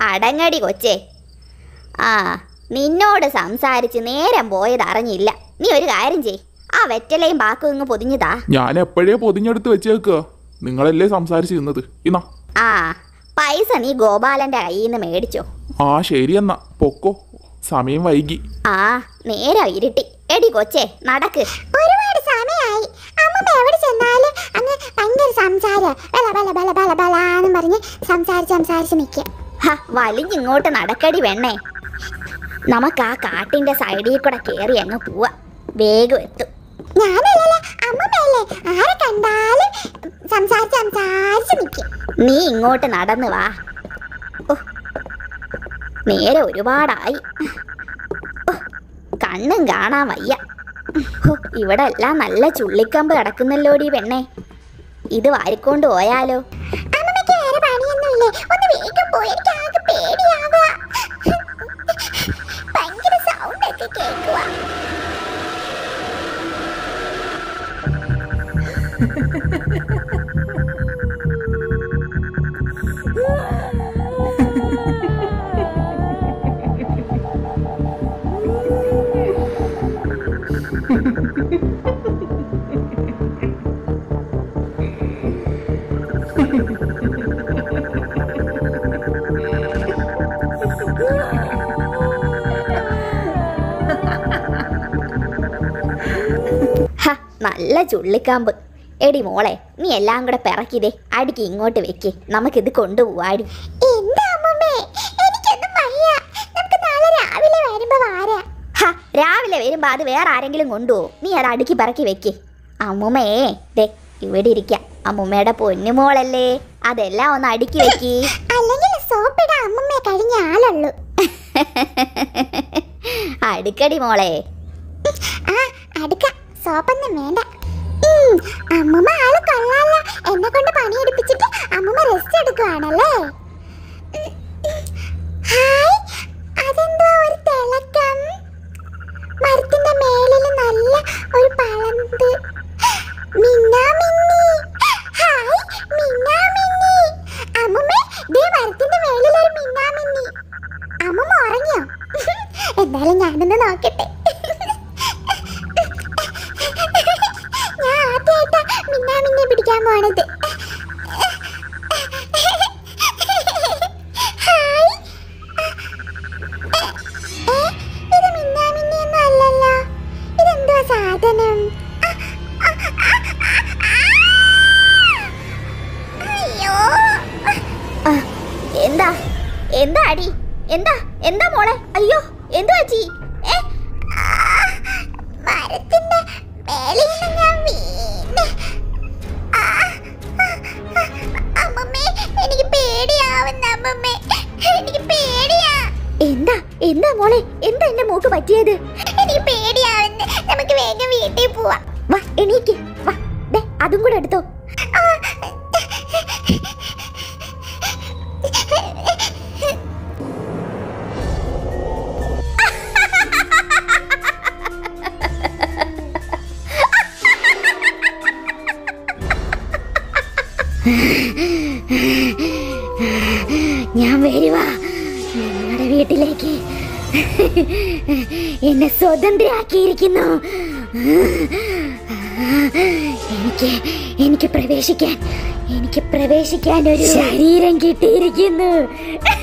അടങ്ങടി കൊച്ചേ ആ നിന്നോട് സംസാരിച്ച് നേരം പോയത് അറിഞ്ഞില്ല നീ ഒരു കാര്യം ചെയ് ആ വെറ്റലയും പാക്കും ഇങ്ങ് പൊതിഞ്ഞതാ ഞാൻ എപ്പോഴേ പൊതിഞ്ഞെടുത്ത് വെച്ചേക്കുക നിങ്ങളല്ലേ സംസാരിച്ചിരുന്നത് ഇന്നാ ആ പൈസ നീ ഗോപാലന്റെ കയ്യിൽ നിന്ന് മേടിച്ചോ ആ ശരി എന്നാ പൊക്കോ സമയം വൈകി ആ നേരം ഇരുട്ടി എടി കൊച്ചേ നടക്ക് ഒരുപാട് സമയമായി അമ്മ എവിടെ ചെന്നാലും അങ്ങ് ഭയങ്കര സംസാരം ബല ബല ബല ബല ബലാന്നും പറഞ്ഞ് സംസാരിച്ച് സംസാരിച്ച് നിൽക്കുക ഹ വലിഞ്ഞിങ്ങോട്ട് നടക്കടി വെണ്ണേ നമുക്ക് ആ കാട്ടിന്റെ സൈഡിൽ കൂടെ കയറി അങ്ങ് പോവാ വേഗം എത്തും ഞാനല്ലല്ലോ അമ്മമ്മയല്ലേ ആരെ കണ്ടാലും സംസാരിച്ച് സംസാരിച്ച് നിൽക്കും നീ ഇങ്ങോട്ട് നടന്നു വാ ഓ, നേരെ ഒരുപാടായി ഓ, കണ്ണും കാണാൻ വയ്യ ഓ, ഇവിടെ എല്ലാം നല്ല ചുള്ളിക്കമ്പ് കിടക്കുന്നല്ലോടി പെണ്ണേ ഇത് വാരിക്കൊണ്ട് പോയാലോ അമ്മമ്മയ്ക്ക് വേറെ പണിയൊന്നുമില്ലേ ഒന്ന് വേഗം പോയി എനിക്ക് ആകെ പേടിയാവാ ഭയങ്കര സൗണ്ട് ഒക്കെ കേൾക്കുവാ ഹ നല്ല ചുള്ളിക്കാമ്പ് എടി മോളെ നീ എല്ലാം കൂടെ പിറക്കിതേ അടിക്ക് ഇങ്ങോട്ട് വെക്ക് നമുക്കിത് കൊണ്ടുപോവാടി എന്താ അമ്മമ്മേ എനിക്കൊന്നും വയ്യ നമുക്ക് നാളെ രാവിലെ വരുമ്പോ വാരാ ഹ രാവിലെ വരുമ്പോ അത് വേറെ ആരെങ്കിലും കൊണ്ടുപോകും നീ അത് അടുക്കി പറക്കി വെക്ക് അമ്മുമ്മേ ദേ ഇവിടെ ഇരിക്കാം അമ്മുമ്മയുടെ പൊന്നുമോളല്ലേ അതെല്ലാം ഒന്ന് അടുക്കി വെക്കി അല്ലെങ്കിൽ സോപ്പിടാൻ അമ്മമ്മയെ കഴിഞ്ഞ ആളുള്ളൂ അടുക്കടി മോളെ ആ അടുക്ക സോപ്പൊന്നും വേണ്ട ഉം, അമ്മമ്മ ആള് കൊള്ളാലോ എന്നെ കൊണ്ട് പണിയെടുപ്പിച്ചിട്ട് അമ്മമ്മ റെസ്റ്റ് എടുക്കുവാണല്ലേ ഉം, ഉം. ഹായ് അതെന്തോ ഒരു തിളക്കം മരത്തിന്റെ മേലിൽ നല്ല ഒരു പളന്ത് മിന്നാ മിന്നി ഹായ് മിന്നാ മിന്നി അമ്മമ്മേ ദേ മരത്തിന്റെ മേലിൽ ഒരു മിന്നാ മിന്നി അമ്മമ്മ ഉറങ്ങിയോ എന്തായാലും ഞാനൊന്ന് നോക്കട്ടെ ഞാൻ ആദ്യമായിട്ടാ മിന്നാ മിന്നെ പിടിക്കാൻ പോണത് ഹായ് ഏ, ഇത് മിന്നാ മിന്നിയൊന്നും അല്ലല്ലോ ഇതെന്തോ സാധനം ആ, ആ, ആ, ആ, ആ. അയ്യോ ആ, എന്താ എന്താ അടി എന്താ എന്താ മോളെ അയ്യോ എന്തു പറ്റി ഏ ആ, മരത്തിന്റെ മേലിൽ നിന്ന് ഞാൻ വീണ് ആ, ആ, ആ, അമ്മമ്മേ എനിക്ക് പേടിയാവുന്ന അമ്മമ്മേ എനിക്ക് പേടിയാ എന്താ എന്താ മോളെ എന്താ എന്റെ മൂക്ക് പറ്റിയത് എനിക്ക് പേടിയാവുന്ന നമുക്ക് വേഗം വീട്ടിൽ പോവാം വാ എണീക്ക് വാ ദേ അതും കൂടെ എടുത്തോ ആ, ഞാൻ വരുവാ ഞങ്ങളുടെ വീട്ടിലേക്ക് എന്നെ സ്വതന്ത്രയാക്കിയിരിക്കുന്നു എനിക്ക് എനിക്ക് പ്രവേശിക്കാൻ എനിക്ക് പ്രവേശിക്കാൻ ഒരു ശരീരം കിട്ടിയിരിക്കുന്നു